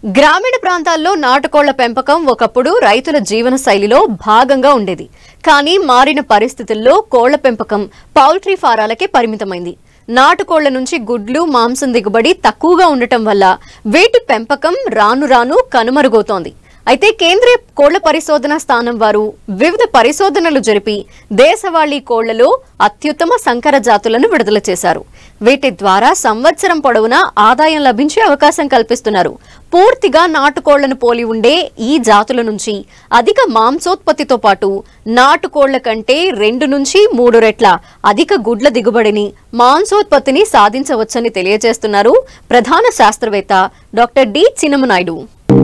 గ్రామీణ ప్రాంతాల్లో నాటుకోళ్ల పెంపకం ఒకప్పుడు రైతుల జీవన శైలిలో భాగంగా ఉండేది కానీ మారిన పరిస్థితుల్లో కోళ్ల పెంపకం పౌల్ట్రీ ఫారాలకే పరిమితమైంది నాటుకోళ్ల నుంచి గుడ్లు మాంసం దిగుబడి తక్కువగా ఉండటం వల్ల వీటి పెంపకం రాను రాను కనుమరుగవుతోంది అయితే కేంద్రీయ కోళ్ల పరిశోధన స్థానం వారు వివిధ పరిశోధనలు జరిపి దేశవాళీ కోళ్లలో అత్యుత్తమ సంకర జాతులను విడుదల చేశారు వీటి ద్వారా సంవత్సరం పొడవునా ఆదాయం లభించే అవకాశం కల్పిస్తున్నారు పూర్తిగా నాటుకోళ్లను పోలి ఉండే ఈ జాతుల నుంచి అధిక మాంసోత్పత్తితో పాటు నాటుకోళ్ల కంటే రెండు నుంచి మూడు రెట్ల అధిక గుడ్ల దిగుబడిని మాంసోత్పత్తిని సాధించవచ్చని తెలియజేస్తున్నారు ప్రధాన శాస్త్రవేత్త డాక్టర్ డి చిన్నమనాయుడు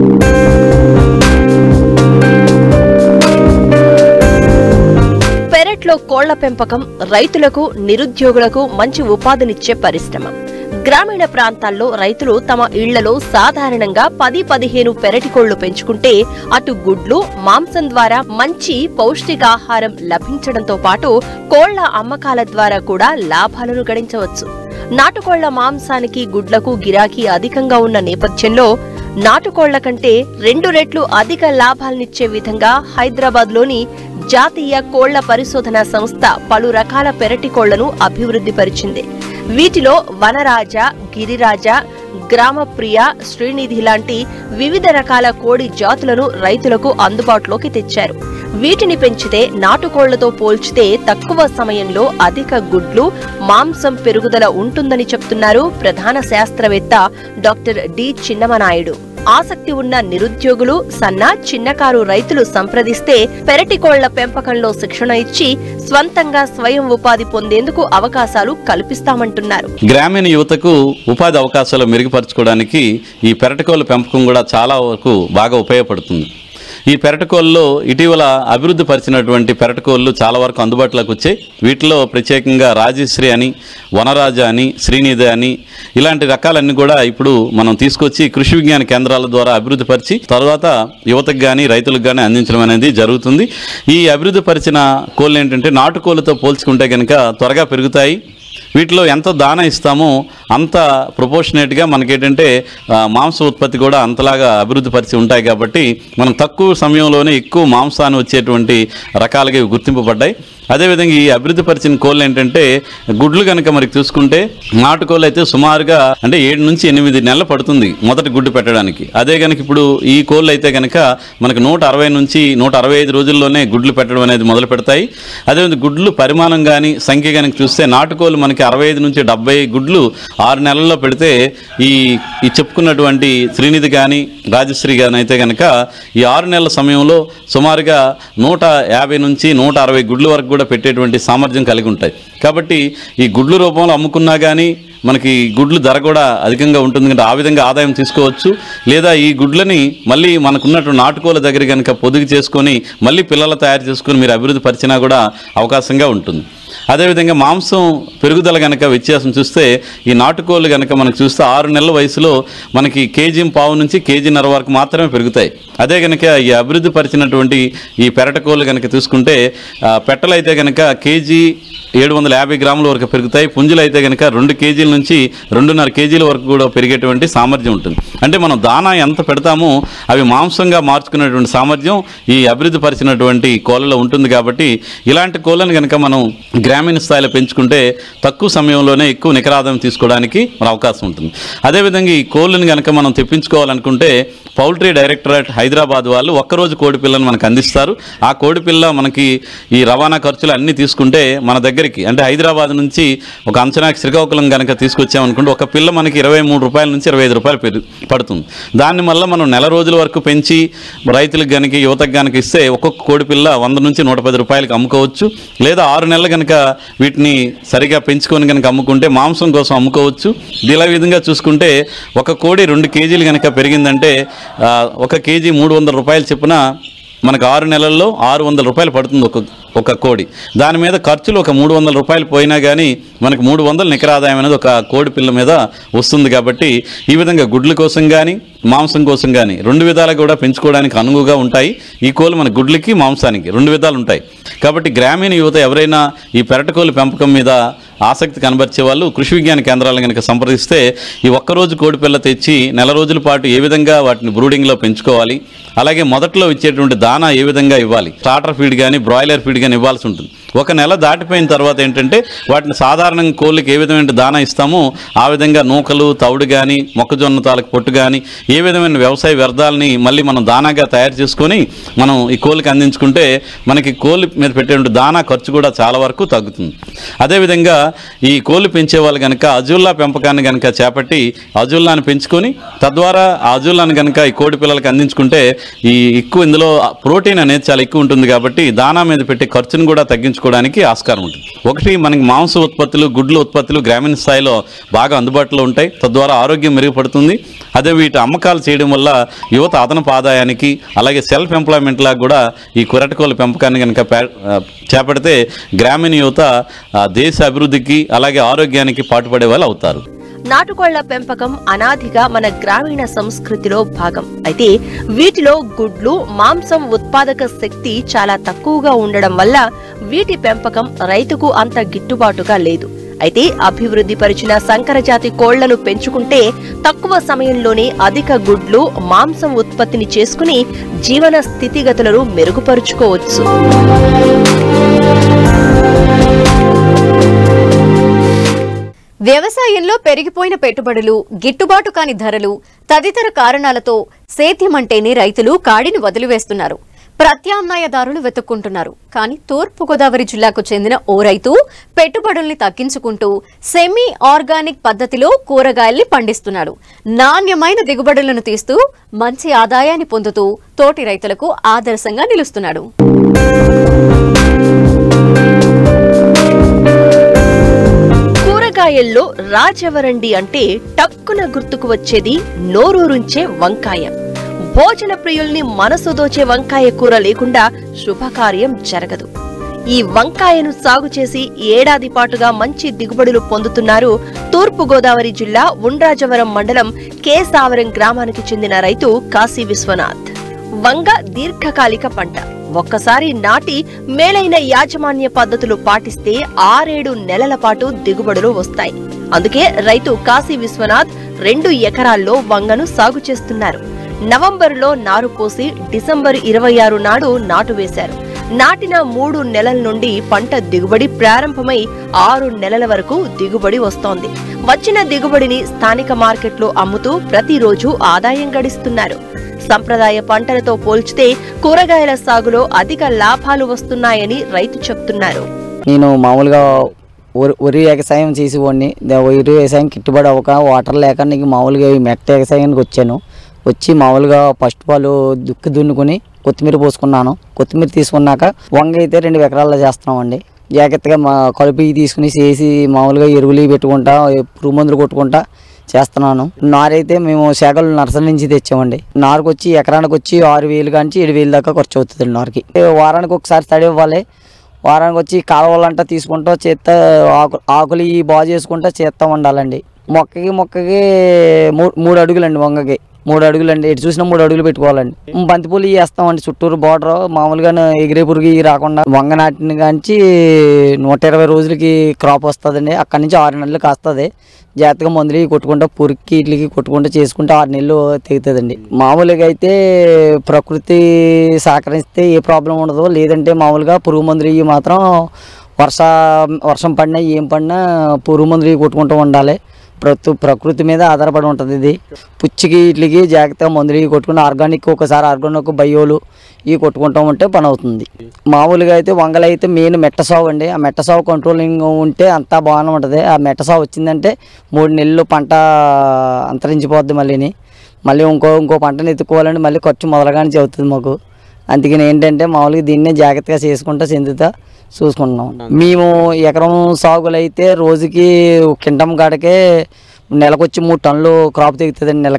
పెరట్లో కోళ్ల పెంపకం రైతులకు నిరుద్యోగులకు మంచి ఉపాధినిచ్చే పరిశ్రమ గ్రామీణ ప్రాంతాల్లో రైతులు తమ ఇళ్లలో సాధారణంగా పది పదిహేను పెరటి కోళ్లు పెంచుకుంటే అటు గుడ్లు మాంసం ద్వారా మంచి పౌష్టికాహారం లభించడంతో పాటు కోళ్ల అమ్మకాల ద్వారా కూడా లాభాలను గడించవచ్చు నాటుకోళ్ల మాంసానికి గుడ్లకు గిరాకీ అధికంగా ఉన్న నేపథ్యంలో నాటుకోళ్ల కంటే రెండు రెట్లు అధిక లాభాలనిచ్చే విధంగా హైదరాబాద్లోని జాతీయ కోళ్ల పరిశోధన సంస్థ పలు రకాల పెరటి కోళ్లను అభివృద్ధి పరిచింది వీటిలో వనరాజ గిరిరాజ గ్రామప్రియ శ్రీనిధి లాంటి వివిధ రకాల కోడి జాతులను రైతులకు అందుబాటులోకి తెచ్చారు వీటిని పెంచితే నాటుకోళ్లతో పోల్చితే తక్కువ సమయంలో అధిక గుడ్లు మాంసం పెరుగుదల ఉంటుందని చెప్తున్నారు ప్రధాన శాస్త్రవేత్త డాక్టర్ డి చిన్నమనాయుడు ఆసక్తి ఉన్న నిరుద్యోగులు సన్న చిన్నకారు రైతులు సంప్రదిస్తే పెరటి కోళ్ల పెంపకంలో శిక్షణ ఇచ్చి స్వంతంగా స్వయం ఉపాధి పొందేందుకు అవకాశాలు కల్పిస్తామంటున్నారు గ్రామీణ యువతకు ఉపాధి అవకాశాలు మెరుగుపరచుకోవడానికి ఈ పెరటకోళ్ళ పెంపకం కూడా చాలా వరకు బాగా ఉపయోగపడుతుంది ఈ పెరటకోళ్ళలో ఇటీవల అభివృద్ధి పరిచినటువంటి పెరటకోళ్ళు చాలా వరకు అందుబాటులోకి వచ్చాయి వీటిలో ప్రత్యేకంగా రాజశ్రీ అని వనరాజ అని శ్రీనిధి అని ఇలాంటి రకాలన్నీ కూడా ఇప్పుడు మనం తీసుకొచ్చి కృషి విజ్ఞాన కేంద్రాల ద్వారా అభివృద్ధి పరిచి తర్వాత యువతకు కానీ రైతులకు కానీ అందించడం అనేది జరుగుతుంది ఈ అభివృద్ధి పరిచిన కోళ్ళు ఏంటంటే నాటుకోళ్ళతో పోల్చుకుంటే కనుక త్వరగా పెరుగుతాయి వీటిలో ఎంత దాన ఇస్తామో అంత ప్రపోర్షనేట్గా మనకేంటంటే ఆ, మాంస ఉత్పత్తి కూడా అంతలాగా అభివృద్ధి పరిచి ఉంటాయి కాబట్టి మనం తక్కువ సమయంలోనే ఎక్కువ మాంసాన్ని వచ్చేటువంటి రకాలుగా ఇవి గుర్తింపబడ్డాయి అదేవిధంగా ఈ అభివృద్ధి పరిచిన కోళ్ళు ఏంటంటే గుడ్లు కనుక మరి చూసుకుంటే నాటుకోళ్ళు అయితే సుమారుగా అంటే ఏడు నుంచి ఎనిమిది నెలలు పడుతుంది మొదటి గుడ్డు పెట్టడానికి అదే కనుక ఇప్పుడు ఈ కోళ్ళు అయితే కనుక మనకు నూట అరవై నుంచి నూట అరవై ఐదు రోజుల్లోనే గుడ్లు పెట్టడం అనేది మొదలు పెడతాయి అదేవిధంగా గుడ్లు పరిమాణం కానీ సంఖ్య కనుక చూస్తే నాటుకోళ్ళు మనకి అరవై ఐదు నుంచి డెబ్బై గుడ్లు ఆరు నెలల్లో పెడితే ఈ ఈ చెప్పుకున్నటువంటి శ్రీనిధి కానీ రాజశ్రీ కానీ అయితే కనుక ఈ ఆరు నెలల సమయంలో సుమారుగా నూట యాభై నుంచి నూట అరవై గుడ్ల వరకు కూడా పెట్టేటువంటి సామర్థ్యం కలిగి ఉంటాయి కాబట్టి ఈ గుడ్లు రూపంలో అమ్ముకున్నా కానీ మనకి గుడ్లు ధర కూడా అధికంగా ఉంటుంది కనుక ఆ విధంగా ఆదాయం తీసుకోవచ్చు లేదా ఈ గుడ్లని మళ్ళీ మనకున్నటువంటి నాటుకోల దగ్గర కనుక పొదుగు చేసుకొని మళ్ళీ పిల్లలు తయారు చేసుకొని మీరు అభివృద్ధి పరిచినా కూడా అవకాశంగా ఉంటుంది అదేవిధంగా మాంసం పెరుగుదల కనుక వ్యత్యాసం చూస్తే ఈ నాటుకోళ్ళు కనుక మనకు చూస్తే ఆరు నెలల వయసులో మనకి కేజీ పావు నుంచి కేజీన్నర వరకు మాత్రమే పెరుగుతాయి అదే కనుక ఈ అభివృద్ధి పరిచినటువంటి ఈ పెరటకోళ్ళు కనుక చూసుకుంటే ఆ, పెట్టలైతే కనుక కేజీ ఏడు వందల యాభై గ్రాముల వరకు పెరుగుతాయి పుంజులు అయితే కనుక రెండు కేజీల నుంచి రెండున్నర కేజీల వరకు కూడా పెరిగేటువంటి సామర్థ్యం ఉంటుంది అంటే మనం దానా ఎంత పెడతామో అవి మాంసంగా మార్చుకునేటువంటి సామర్థ్యం ఈ అభివృద్ధి పరిచినటువంటి కోళ్ళలో ఉంటుంది కాబట్టి ఇలాంటి కోళ్ళను కనుక మనం గ్రామీణ స్థాయిలో పెంచుకుంటే తక్కువ సమయంలోనే ఎక్కువ నికరాదాయం తీసుకోవడానికి మన అవకాశం ఉంటుంది అదేవిధంగా ఈ కోళ్ళని కనుక మనం తెప్పించుకోవాలనుకుంటే పౌల్ట్రీ డైరెక్టరేట్ హైదరాబాద్ వాళ్ళు ఒక్కరోజు కోడి పిల్లను మనకు అందిస్తారు ఆ కోడి పిల్ల మనకి ఈ రవాణా ఖర్చులు అన్నీ తీసుకుంటే మన దగ్గరికి అంటే హైదరాబాద్ నుంచి ఒక అంచనాకి శ్రీకాకుళం కనుక తీసుకొచ్చామనుకుంటే ఒక పిల్ల మనకి ఇరవై మూడు రూపాయల నుంచి ఇరవై ఐదు రూపాయలు పెరు పడుతుంది దాన్ని మళ్ళీ మనం నెల రోజుల వరకు పెంచి రైతులకు కనుక యువతకు కనుక ఇస్తే ఒక్కొక్క కోడి పిల్ల వంద నుంచి నూట పది రూపాయలకి అమ్ముకోవచ్చు లేదా ఆరు నెలలు కనుక వీటిని సరిగా పెంచుకొని కనుక అమ్ముకుంటే మాంసం కోసం అమ్ముకోవచ్చు ఇలా విధంగా చూసుకుంటే ఒక కోడి రెండు కేజీలు కనుక పెరిగిందంటే ఆ, ఒక కేజీ మూడు వందల రూపాయలు చొప్పున మనకు ఆరు నెలల్లో ఆరు వందల రూపాయలు పడుతుంది ఒక ఒక కోడి దాని మీద ఖర్చులు ఒక మూడు వందల రూపాయలు పోయినా కానీ మనకు మూడు వందల నికర ఆదాయం అనేది ఒక కోడి పిల్ల మీద వస్తుంది కాబట్టి ఈ విధంగా గుడ్ల కోసం కానీ మాంసం కోసం కానీ రెండు విధాలుగా కూడా పెంచుకోవడానికి అనువుగా ఉంటాయి ఈ కోళ్ళు మన గుడ్లకి మాంసానికి రెండు విధాలు ఉంటాయి కాబట్టి గ్రామీణ యువత ఎవరైనా ఈ పెరటకోళ్ళు పెంపకం మీద ఆసక్తి కనబరిచే వాళ్ళు కృషి విజ్ఞాన కేంద్రాలను కనుక సంప్రదిస్తే ఈ ఒక్కరోజు కోడి పిల్ల తెచ్చి నెల రోజుల పాటు ఏ విధంగా వాటిని బ్రూడింగ్లో పెంచుకోవాలి అలాగే మొదట్లో ఇచ్చేటువంటి దానా ఏ విధంగా ఇవ్వాలి స్టార్టర్ ఫీడ్ కానీ బ్రాయిలర్ ఫీడ్ కానీ ఇవ్వాల్సి ఉంటుంది ఒక నెల దాటిపోయిన తర్వాత ఏంటంటే వాటిని సాధారణంగా కోళ్ళకి ఏ విధమైన దానా ఇస్తామో ఆ విధంగా నూకలు తవుడు కానీ మొక్కజొన్న తాలూకు పొట్టు కానీ ఏ విధమైన వ్యవసాయ వ్యర్థాలని మళ్ళీ మనం దానాగా తయారు చేసుకొని మనం ఈ కోళ్ళకి అందించుకుంటే మనకి కోళ్ళ మీద పెట్టేటువంటి దానా ఖర్చు కూడా చాలా వరకు తగ్గుతుంది అదేవిధంగా ఈ కోళ్ళు పెంచే వాళ్ళు కనుక అజుల్లా పెంపకాన్ని కనుక చేపట్టి అజుల్లాని పెంచుకొని తద్వారా ఆ అజుల్లాని కనుక ఈ కోడి పిల్లలకి అందించుకుంటే ఈ ఎక్కువ ఇందులో ప్రోటీన్ అనేది చాలా ఎక్కువ ఉంటుంది కాబట్టి దానా మీద పెట్టే ఖర్చును కూడా తగ్గించుకోవడానికి ఆస్కారం ఉంటుంది ఒకటి మనకి మాంస ఉత్పత్తులు గుడ్ల ఉత్పత్తులు గ్రామీణ స్థాయిలో బాగా అందుబాటులో ఉంటాయి తద్వారా ఆరోగ్యం మెరుగుపడుతుంది అదే వీటి అమ్మకాలు చేయడం వల్ల యువత అదనపు ఆదాయానికి అలాగే సెల్ఫ్ ఎంప్లాయ్మెంట్ లాగా కూడా ఈ కురటకోళ్ళ పెంపకాన్ని కనుక పే- ఆ, చేపడితే గ్రామీణ యువత ఆ, దేశ అభివృద్ధికి అలాగే ఆరోగ్యానికి పాటుపడే వాళ్ళు అవుతారు నాటుకోళ్ల పెంపకం అనాదిగా మన గ్రామీణ సంస్కృతిలో భాగం అయితే వీటిలో గుడ్లు మాంసం ఉత్పాదక శక్తి చాలా తక్కువగా ఉండడం వల్ల వీటి పెంపకం రైతుకు అంత గిట్టుబాటుగా లేదు అయితే అభివృద్ధి పరిచిన సంకరజాతి కోళ్లను పెంచుకుంటే తక్కువ సమయంలోనే అధిక గుడ్లు మాంసం ఉత్పత్తిని చేసుకుని జీవన స్థితిగతులను మెరుగుపరుచుకోవచ్చు వ్యవసాయంలో పెరిగిపోయిన పెట్టుబడులు గిట్టుబాటు కాని ధరలు తదితర కారణాలతో సేద్యమంటేనే రైతులు కాడిని వదిలివేస్తున్నారు ప్రత్యామ్నాయదారులు వెతుక్కుంటున్నారు కానీ తూర్పుగోదావరి జిల్లాకు చెందిన ఓ రైతు పెట్టుబడుల్ని తగ్గించుకుంటూ సెమీ ఆర్గానిక్ పద్ధతిలో కూరగాయల్ని పండిస్తున్నాడు నాణ్యమైన దిగుబడులను తీస్తూ మంచి ఆదాయాన్ని పొందుతూ తోటి రైతులకు ఆదర్శంగా నిలుస్తున్నాడు కూరగాయల్లో రాజవరండి అంటే టక్కున గుర్తుకు వచ్చేది నోరూరుంచే వంకాయ భోజన ప్రియుల్ని మనసు దోచే వంకాయ కూర లేకుండా శుభకార్యం జరగదు ఈ వంకాయను సాగు చేసి ఏడాది పాటుగా మంచి దిగుబడులు పొందుతున్నారు తూర్పు గోదావరి జిల్లా ఉండ్రాజవరం మండలం కేసావరం గ్రామానికి చెందిన రైతు కాశీ విశ్వనాథ్ వంగ దీర్ఘకాలిక పంట ఒక్కసారి నాటి మేలైన యాజమాన్య పద్ధతులు పాటిస్తే ఆరేడు నెలల పాటు దిగుబడులు వస్తాయి అందుకే రైతు కాశీ విశ్వనాథ్ రెండు ఎకరాల్లో వంగను సాగు చేస్తున్నారు నవంబరులో నారు పోసి డిసెంబర్ ఇరవై ఆరు నాడు నాటు వేశారు నాటిన మూడు నెలల నుండి పంట దిగుబడి ప్రారంభమై ఆరు నెలల వరకు దిగుబడి వస్తోంది వచ్చిన దిగుబడిని స్థానిక మార్కెట్లో అమ్ముతూ ప్రతిరోజు ఆదాయం గడిస్తున్నారు సంప్రదాయ పంటలతో పోల్చితే కూరగాయల సాగులో అధిక లాభాలు వస్తున్నాయని రైతు చెప్తున్నారు నేను మామూలుగా వరి వరి వ్యవసాయం చేసేవాడిని దా- వరి వ్యవసాయం గిట్టుబడి అవ్వక వాటర్ లేక నీకు మామూలుగా ఈ మెట్ట వ్యవసాయానికి వచ్చాను వచ్చి మామూలుగా ఫస్ట్ పాలు దుక్కి దున్నుకొని కొత్తిమీర పోసుకున్నాను కొత్తిమీర తీసుకున్నాక వంగ అయితే రెండు ఎకరాల్లో చేస్తున్నామండి జాగ్రత్తగా మా కలుపు తీసుకుని చేసి మామూలుగా ఎరువులు ఇవి పెట్టుకుంటా పురుగు మందులు కొట్టుకుంటా చేస్తున్నాను నారైతే మేము శాఖలు నర్సరీ నుంచి తెచ్చామండి నారుకు వచ్చి ఎకరానికి వచ్చి ఆరు వేలు కాంచి ఏడు వేలు దాకా ఖర్చు అవుతుంది నారుకి వారానికి ఒకసారి తడి ఇవ్వాలి వారానికి వచ్చి కాలువలంటా తీసుకుంటా చేత్త ఆకు ఆకులు ఈ బాగు చేసుకుంటా చేత్తా ఉండాలండి మొక్కకి మొక్కకి మూడు మూడు అడుగులండి వంగకి మూడు అడుగులండి ఎటు చూసినా మూడు అడుగులు పెట్టుకోవాలండి బంతిపూలు ఇవి వేస్తామండి చుట్టూరు బార్డర్ మామూలుగా ఎగిరే పురుగు ఇవి రాకుండా వంగ నాటిన కాంచి నూట ఇరవై రోజులకి క్రాప్ వస్తుందండి అక్కడి నుంచి ఆరు నెలలు కాస్తుంది జాగ్రత్తగా మందులు ఇవి కొట్టుకుంటా పురుగుకి వీటికి కొట్టుకుంటా చేసుకుంటే ఆరు నెలలు తెగుతుందండి మామూలుగా అయితే ప్రకృతి సహకరిస్తే ఏ ప్రాబ్లం ఉండదు లేదంటే మామూలుగా పురుగు మందులు ఇవి మాత్రం వర్ష వర్షం పడినా ఏం పడినా పురుగు మందులు ఇవి కొట్టుకుంటూ ఉండాలి ప్రతి ప్రకృతి మీద ఆధారపడి ఉంటుంది ఇది పుచ్చికి వీటికి జాగ్రత్తగా మందులు ఇవి కొట్టుకుని ఆర్గానిక్ ఒకసారి ఆర్గానిక్ బయోలు ఇవి కొట్టుకుంటూ ఉంటే పని అవుతుంది మామూలుగా అయితే వంగలు అయితే మెయిన్ మెట్ట సాగు అండి ఆ మెట్ట సాగు కంట్రోలింగ్ ఉంటే అంతా బాగానే ఉంటుంది ఆ మెట్ట సాగు వచ్చిందంటే మూడు నెలలు పంట అంతరించిపోద్ది మళ్ళీని మళ్ళీ ఇంకో ఇంకో పంటను ఎత్తుకోవాలంటే మళ్ళీ ఖర్చు మొదలగానే అవుతుంది మాకు అందుకని ఏంటంటే మామూలుగా దీన్నే జాగ్రత్తగా చేసుకుంటా చెందుతా చూసుకుంటున్నాం మేము ఎకరం సాగులు అయితే రోజుకి కింటం కాడకే నెలకొచ్చి మూడు టన్నులు క్రాప్ తెగుతుందండి నెలకే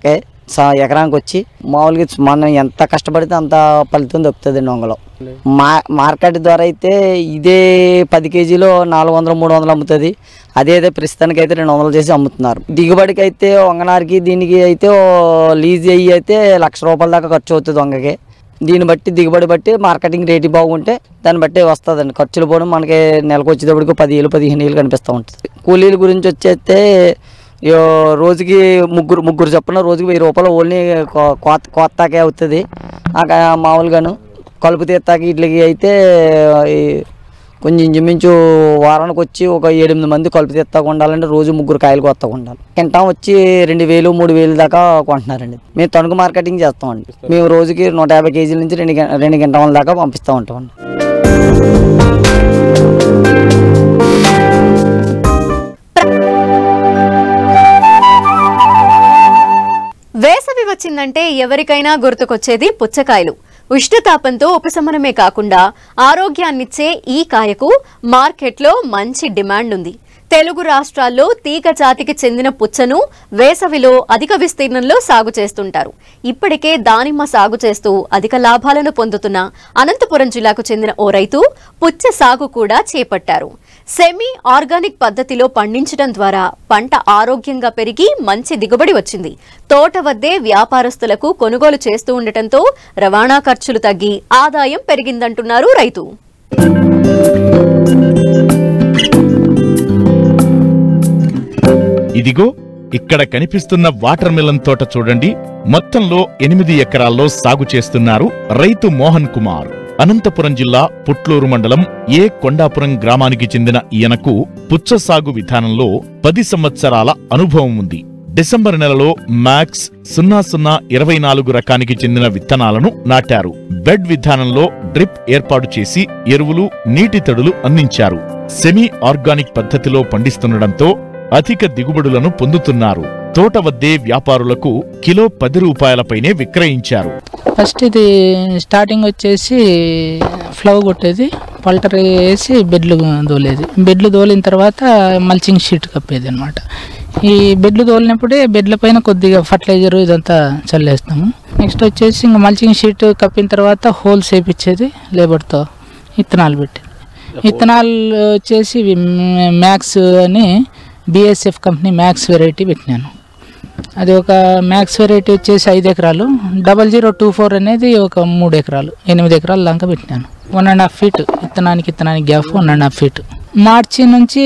సా ఎకరానికి వచ్చి మామూలుగా మనం ఎంత కష్టపడితే అంత ఫలితం దొరుకుతుంది వంగలో మా మార్కెట్ ద్వారా అయితే ఇదే పది కేజీలో నాలుగు వందలు మూడు వందలు అమ్ముతుంది అదే అయితే ప్రస్తుతానికి అయితే రెండు వందలు చేసి అమ్ముతున్నారు దిగుబడికి అయితే వంగనారికి దీనికి అయితే ఓ లీజ్ అయ్యి అయితే లక్ష రూపాయల దాకా ఖర్చు అవుతుంది వంగకి దీన్ని బట్టి దిగుబడి బట్టి మార్కెటింగ్ రేటు బాగుంటే దాన్ని బట్టి వస్తుందండి ఖర్చులు పోవడం మనకి నెలకు వచ్చేటప్పటికి పదివేలు పదిహేను వేలు కనిపిస్తూ ఉంటుంది కూలీల గురించి వచ్చేస్తే యో రోజుకి ముగ్గురు ముగ్గురు చొప్పున రోజుకి వెయ్యి రూపాయలు ఓన్లీ కో- కోత కోత్తాకే అవుతుంది అక్కడ మామూలుగాను కలుపు తీస్తాకి ఇట్లకి అయితే ఈ కొంచెం ఇంచుమించు వారానికి వచ్చి ఒక ఎనిమిది మంది కలుపు తీస్తాకు ఉండాలంటే రోజు ముగ్గురు కాయలు కొత్తగా ఉండాలి కింటాం వచ్చి రెండు వేలు మూడు వేలు దాకా కొంటున్నారండి మేము తణుకు మార్కెటింగ్ చేస్తామండి మేము రోజుకి నూట యాభై కేజీల నుంచి రెండు గం- రెండు గంటల దాకా పంపిస్తూ ఉంటామండి వేసవి వచ్చిందంటే ఎవరికైనా గుర్తుకొచ్చేది పుచ్చకాయలు ఉష్ణతాపంతో ఉపశమనమే కాకుండా ఆరోగ్యాన్నిచ్చే ఈ కాయకు మార్కెట్లో మంచి డిమాండ్ ఉంది తెలుగు రాష్ట్రాల్లో తీగ జాతికి చెందిన పుచ్చను వేసవిలో అధిక విస్తీర్ణంలో సాగు చేస్తుంటారు ఇప్పటికే దానిమ్మ సాగు చేస్తూ అధిక లాభాలను పొందుతున్న అనంతపురం జిల్లాకు చెందిన ఓ రైతు పుచ్చ సాగు కూడా చేపట్టారు సెమీ ఆర్గానిక్ పద్ధతిలో పండించడం ద్వారా పంట ఆరోగ్యంగా పెరిగి మంచి దిగుబడి వచ్చింది తోట వద్దే వ్యాపారస్తులకు కొనుగోలు చేస్తూ ఉండటంతో రవాణా ఖర్చులు తగ్గి ఆదాయం పెరిగిందంటున్నారు రైతు ఇదిగో ఇక్కడ కనిపిస్తున్న వాటర్ మిలన్ తోట చూడండి మొత్తంలో ఎనిమిది ఎకరాల్లో సాగు చేస్తున్నారు రైతు మోహన్ కుమార్ అనంతపురం జిల్లా పుట్లూరు మండలం ఏ కొండాపురం గ్రామానికి చెందిన ఈయనకు పుచ్చ సాగు విధానంలో పది సంవత్సరాల అనుభవం ఉంది డిసెంబర్ నెలలో మ్యాక్స్ సున్నా సున్నా ఇరవై నాలుగు రకానికి చెందిన విత్తనాలను నాటారు బెడ్ విధానంలో డ్రిప్ ఏర్పాటు చేసి ఎరువులు నీటి తడులు అందించారు సెమీ ఆర్గానిక్ పద్ధతిలో పండిస్తుండటంతో అధిక దిగుబడులను పొందుతున్నారు తోట వద్దే వ్యాపారులకు కిలో పది రూపాయలపైనే విక్రయించారు ఫస్ట్ ఇది స్టార్టింగ్ వచ్చేసి ఫ్లవ్ కొట్టేది పల్టర్ వేసి బెడ్లు దోలేది బెడ్లు దోలిన తర్వాత మల్చింగ్ షీట్ కప్పేది అనమాట ఈ బెడ్లు దోలినప్పుడే బెడ్ల పైన కొద్దిగా ఫర్టిలైజర్ ఇదంతా చల్లేస్తాము నెక్స్ట్ వచ్చేసి ఇంకా మల్చింగ్ షీట్ కప్పిన తర్వాత హోల్స్ వేపించేది లేబర్తో ఇత్తనాలు పెట్టేది ఇత్తనాలు వచ్చేసి ఇవి మ్యాక్స్ అని బిఎస్ఎఫ్ కంపెనీ మ్యాక్స్ వెరైటీ పెట్టినాను అది ఒక మ్యాక్స్ వెరైటీ వచ్చేసి ఐదు ఎకరాలు డబల్ జీరో టూ ఫోర్ అనేది ఒక మూడు ఎకరాలు ఎనిమిది ఎకరాల దాకా పెట్టినాను వన్ అండ్ హాఫ్ ఫీట్ ఇత్తనానికి ఇత్తనానికి gap one and half feet మార్చి నుంచి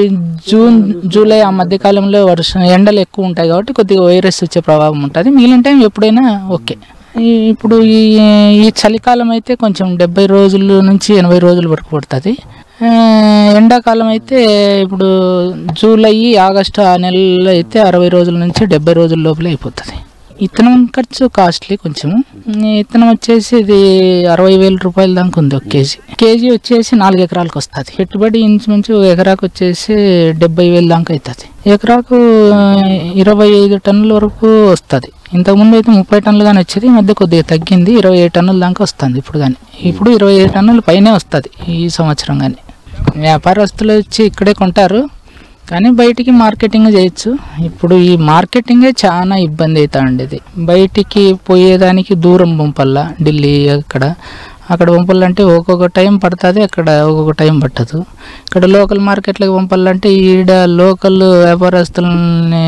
జూన్ జూలై ఆ మధ్య కాలంలో వర్షం ఎండలు ఎక్కువ ఉంటాయి కాబట్టి కొద్దిగా వైరస్ వచ్చే ప్రభావం ఉంటుంది మిగిలిన టైం ఎప్పుడైనా ఓకే ఈ- ఇప్పుడు ఈ ఈ చలికాలం అయితే కొంచెం డెబ్బై రోజుల నుంచి ఎనభై రోజుల వరకు పడుతుంది ఆ, ఎండాకాలం అయితే ఇప్పుడు జూలై ఆగస్టు ఆ నెలలో అయితే అరవై రోజుల నుంచి డెబ్బై రోజుల లోపల అయిపోతుంది ఇత్తనం ఖర్చు కాస్ట్లీ కొంచెం ఈ ఇత్తనం వచ్చేసి ఇది అరవై వేల రూపాయల దాకా ఉంది ఒక కేజీ కేజీ వచ్చేసి నాలుగు ఎకరాలకు వస్తుంది పెట్టుబడి ఇంచుమించు ఎకరాకు వచ్చేసి డెబ్బై వేల దాకా అవుతుంది ఎకరాకు ఆ, ఇరవై ఐదు టన్నుల వరకు వస్తుంది ఇంతకుముందు అయితే ముప్పై టన్నులు కానీ వచ్చేది ఈ మధ్య కొద్దిగా తగ్గింది ఇరవై ఐదు టన్నుల దాకా వస్తుంది ఇప్పుడు కానీ ఇప్పుడు ఇరవై ఐదు టన్నుల పైనే వస్తుంది ఈ సంవత్సరం కానీ వ్యాపారస్తులు వచ్చి ఇక్కడే కొంటారు కానీ బయటికి మార్కెటింగ్ చేయొచ్చు ఇప్పుడు ఈ మార్కెటింగే చాలా ఇబ్బంది అవుతా ఉండేది బయటికి పోయేదానికి దూరం పంపల్లా ఢిల్లీ అక్కడ అక్కడ పంపాలంటే ఒక్కొక్క టైం పడుతుంది అక్కడ ఒక్కొక్క టైం పట్టదు ఇక్కడ లోకల్ మార్కెట్లకు పంపాలంటే ఈడ లోకల్ వ్యాపారస్తులని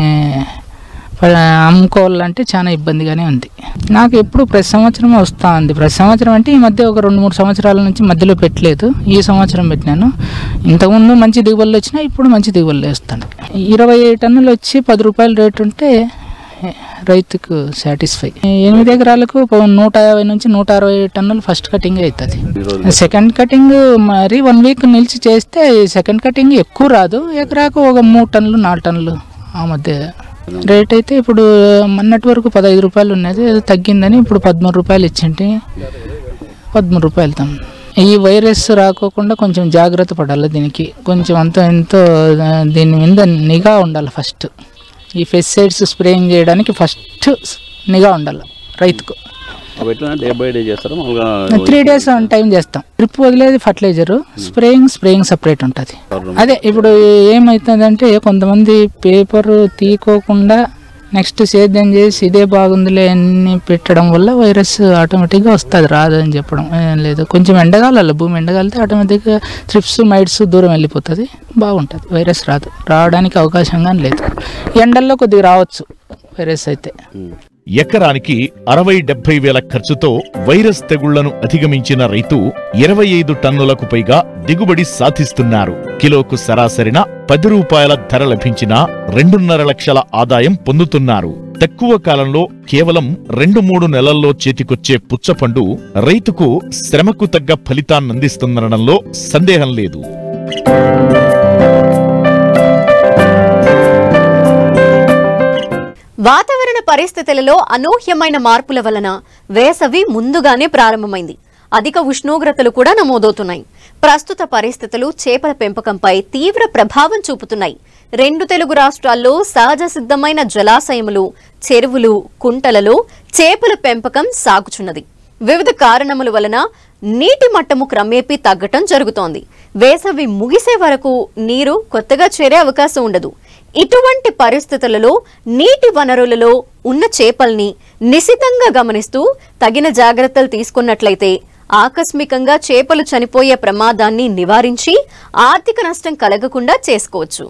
ప- అమ్ముకోవాలంటే చాలా ఇబ్బందిగానే ఉంది నాకు ఎప్పుడు ప్రతి సంవత్సరం వస్తూ ఉంది ప్రతి సంవత్సరం అంటే ఈ మధ్య ఒక రెండు మూడు సంవత్సరాల నుంచి మధ్యలో పెట్టలేదు ఈ సంవత్సరం పెట్టినాను ఇంతకుముందు మంచి దిగుబడులు వచ్చినా ఇప్పుడు మంచి దిగుబడులు వేస్తాను ఇరవై టన్నులు వచ్చి పది రూపాయల రేటు ఉంటే రైతుకు సాటిస్ఫై ఎనిమిది ఎకరాలకు ప- నూట యాభై నుంచి నూట అరవై టన్నులు ఫస్ట్ కటింగ్ అవుతుంది సెకండ్ కటింగ్ మరి వన్ వీక్ నిలిచి చేస్తే సెకండ్ కటింగ్ ఎక్కువ రాదు ఎకరాకు ఒక మూడు టన్నులు నాలుగు టన్నులు ఆ మధ్య రేట్ అయితే ఇప్పుడు మొన్నటి వరకు పదహైదు రూపాయలు ఉన్నది అది తగ్గిందని ఇప్పుడు పదమూడు రూపాయలు ఇచ్చింటి పదమూడు రూపాయలు తాం ఈ వైరస్ రాకోకుండా కొంచెం జాగ్రత్త పడాలి దీనికి కొంచెం అంత ఎంతో ఆ, దీని మీద నిఘా ఉండాలి ఫస్ట్ ఈ పెస్టిసైడ్స్ స్ప్రేయింగ్ చేయడానికి ఫస్ట్ నిఘా ఉండాలి రైతుకు అవి ఎట్లా డే బై డే చేస్తారా మామూలుగా త్రీ డేస్ ఆన్ టైం చేస్తాం డ్రిప్ వదిలేది ఫర్టిలైజర్ స్ప్రేయింగ్ స్ప్రేయింగ్ సపరేట్ ఉంటుంది అదే ఇప్పుడు ఏమవుతుందంటే కొంతమంది పేపర్ తీకోకుండా నెక్స్ట్ సేద్యం చేసి ఇదే బాగుందిలే అన్ని పెట్టడం వల్ల వైరస్ ఆటోమేటిక్గా వస్తుంది రాదు అని చెప్పడం ఏం లేదు కొంచెం ఎండగాలి భూమి ఎండగాలితే ఆటోమేటిక్గా త్రిప్స్ మైట్స్ దూరం వెళ్ళిపోతుంది బాగుంటుంది వైరస్ రాదు రావడానికి అవకాశం కానీ లేదు ఎండల్లో కొద్దిగా రావచ్చు వైరస్ అయితే ఎకరానికి అరవై డెబ్బై వేల ఖర్చుతో వైరస్ తెగుళ్లను అధిగమించిన రైతు ఇరవై ఐదు టన్నులకు పైగా దిగుబడి సాధిస్తున్నారు కిలోకు సరాసరిన పది రూపాయల ధర లభించినా రెండున్నర లక్షల ఆదాయం పొందుతున్నారు తక్కువ కాలంలో కేవలం రెండు మూడు నెలల్లో చేతికొచ్చే పుచ్చపండు రైతుకు శ్రమకు తగ్గ ఫలితాన్నందిస్తుందనడంలో సందేహం లేదు వాతావరణ పరిస్థితులలో అనూహ్యమైన మార్పుల వలన వేసవి ముందుగానే ప్రారంభమైంది అధిక ఉష్ణోగ్రతలు కూడా నమోదవుతున్నాయి ప్రస్తుత పరిస్థితులు చేపల పెంపకంపై తీవ్ర ప్రభావం చూపుతున్నాయి రెండు తెలుగు రాష్ట్రాల్లో సహజ సిద్ధమైన జలాశయములు చెరువులు కుంటలలో చేపల పెంపకం సాగుచున్నది వివిధ కారణముల వలన నీటి మట్టము క్రమేపీ తగ్గటం జరుగుతోంది వేసవి ముగిసే వరకు నీరు కొత్తగా చేరే అవకాశం ఉండదు ఇటువంటి పరిస్థితులలో నీటి వనరులలో ఉన్న చేపల్ని నిశితంగా గమనిస్తూ తగిన జాగ్రత్తలు తీసుకున్నట్లయితే ఆకస్మికంగా చేపలు చనిపోయే ప్రమాదాన్ని నివారించి ఆర్థిక నష్టం కలగకుండా చేసుకోవచ్చు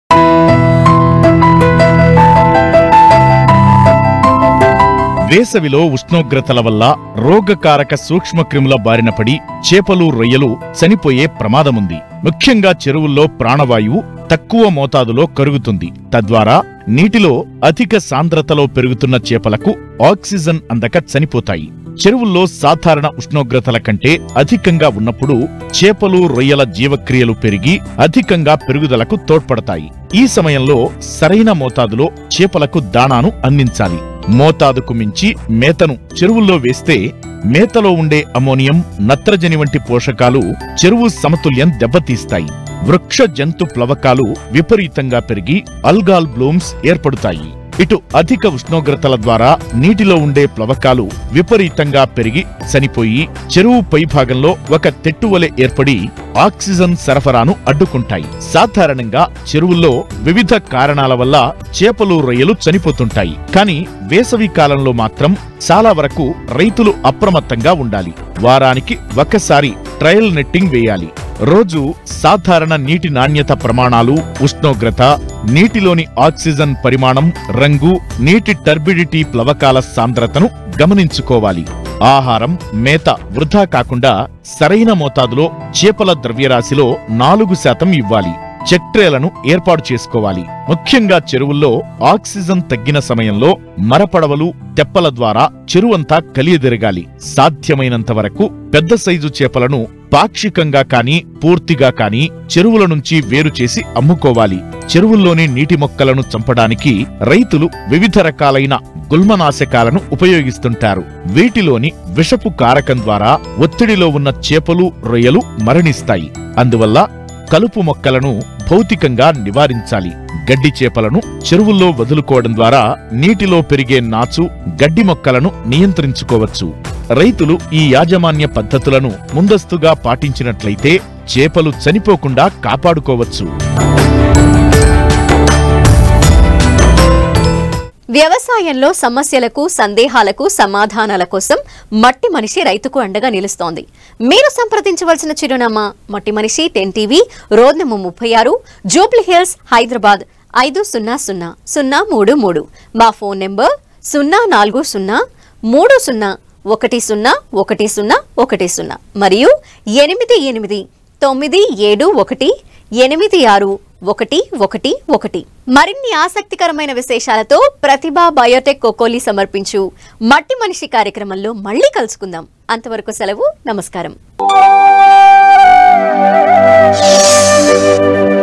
వేసవిలో ఉష్ణోగ్రతల వల్ల రోగకారక సూక్ష్మక్రిముల బారిన పడి చేపలు రొయ్యలు చనిపోయే ప్రమాదముంది ముఖ్యంగా చెరువుల్లో ప్రాణవాయువు తక్కువ మోతాదులో కరుగుతుంది తద్వారా నీటిలో అధిక సాంద్రతలో పెరుగుతున్న చేపలకు ఆక్సిజన్ అందక చనిపోతాయి చెరువుల్లో సాధారణ ఉష్ణోగ్రతల కంటే అధికంగా ఉన్నప్పుడు చేపలు రొయ్యల జీవక్రియలు పెరిగి అధికంగా పెరుగుదలకు తోడ్పడతాయి ఈ సమయంలో సరైన మోతాదులో చేపలకు దాణాను అందించాలి మోతాదుకు మించి మేతను చెరువుల్లో వేస్తే మేతలో ఉండే అమోనియం నత్రజని వంటి పోషకాలు చెరువు సమతుల్యం దెబ్బతీస్తాయి వృక్ష జంతు ప్లవకాలు విపరీతంగా పెరిగి అల్గాల్ బ్లూమ్స్ ఏర్పడుతాయి ఇటు అధిక ఉష్ణోగ్రతల ద్వారా నీటిలో ఉండే ప్లవకాలు విపరీతంగా పెరిగి చనిపోయి చెరువు పైభాగంలో ఒక తెట్టువలె ఏర్పడి ఆక్సిజన్ సరఫరాను అడ్డుకుంటాయి సాధారణంగా చెరువుల్లో వివిధ కారణాల వల్ల చేపలు రొయ్యలు చనిపోతుంటాయి కానీ వేసవి కాలంలో మాత్రం చాలా వరకు రైతులు అప్రమత్తంగా ఉండాలి వారానికి ఒకసారి ట్రయల్ నెట్టింగ్ వేయాలి రోజు సాధారణ నీటి నాణ్యత ప్రమాణాలు ఉష్ణోగ్రత నీటిలోని ఆక్సిజన్ పరిమాణం రంగు నీటి టర్బిడిటీ ప్లవకాల సాంద్రతను గమనించుకోవాలి ఆహారం మేత వృధా కాకుండా సరైన మోతాదులో చేపల ద్రవ్యరాశిలో నాలుగు శాతం ఇవ్వాలి చెక్ట్రేలను ఏర్పాటు చేసుకోవాలి ముఖ్యంగా చెరువుల్లో ఆక్సిజన్ తగ్గిన సమయంలో మరపడవలు తెప్పల ద్వారా చెరువంతా కలియదిరగాలి సాధ్యమైనంత వరకు పెద్ద సైజు చేపలను పాక్షికంగా కాని పూర్తిగా కాని చెరువుల నుంచి వేరు చేసి అమ్ముకోవాలి చెరువుల్లోని నీటి మొక్కలను చంపడానికి రైతులు వివిధ రకాలైన గుల్మనాశకాలను ఉపయోగిస్తుంటారు వీటిలోని విషపు కారకం ద్వారా ఒత్తిడిలో ఉన్న చేపలు రొయ్యలు మరణిస్తాయి అందువల్ల కలుపు మొక్కలను భౌతికంగా నివారించాలి గడ్డి చేపలను చెరువుల్లో వదులుకోవడం ద్వారా నీటిలో పెరిగే నాచు గడ్డి మొక్కలను నియంత్రించుకోవచ్చు రైతులు ఈ యాజమాన్య పద్ధతులను ముందస్తుగా పాటించినట్లయితే చేపలు చనిపోకుండా కాపాడుకోవచ్చు వ్యవసాయంలో సమస్యలకు సందేహాలకు సమాధానాల కోసం మట్టి మనిషి రైతుకు అండగా నిలుస్తోంది మీరు సంప్రదించవలసిన చిరునామా మట్టి మనిషి టెన్ టీవీ రోడ్ నెంబర్ ముప్పై ఆరు జూబ్లీ హిల్స్ హైదరాబాద్ ఐదు సున్నా సున్నా సున్నా మూడు మూడు మా ఫోన్ నెంబర్ సున్నా నాలుగు సున్నా మూడు సున్నా ఒకటి సున్నా ఒకటి సున్నా ఒకటి సున్నా మరియు ఎనిమిది ఎనిమిది తొమ్మిది ఏడు ఒకటి ఎనిమిది ఆరు ఒకటి ఒకటి ఒకటి మరిన్ని ఆసక్తికరమైన విశేషాలతో ప్రతిభా బయోటెక్ కోకోలి సమర్పించు మట్టి మనిషి కార్యక్రమంలో మళ్ళీ కలుసుకుందాం అంతవరకు సెలవు నమస్కారం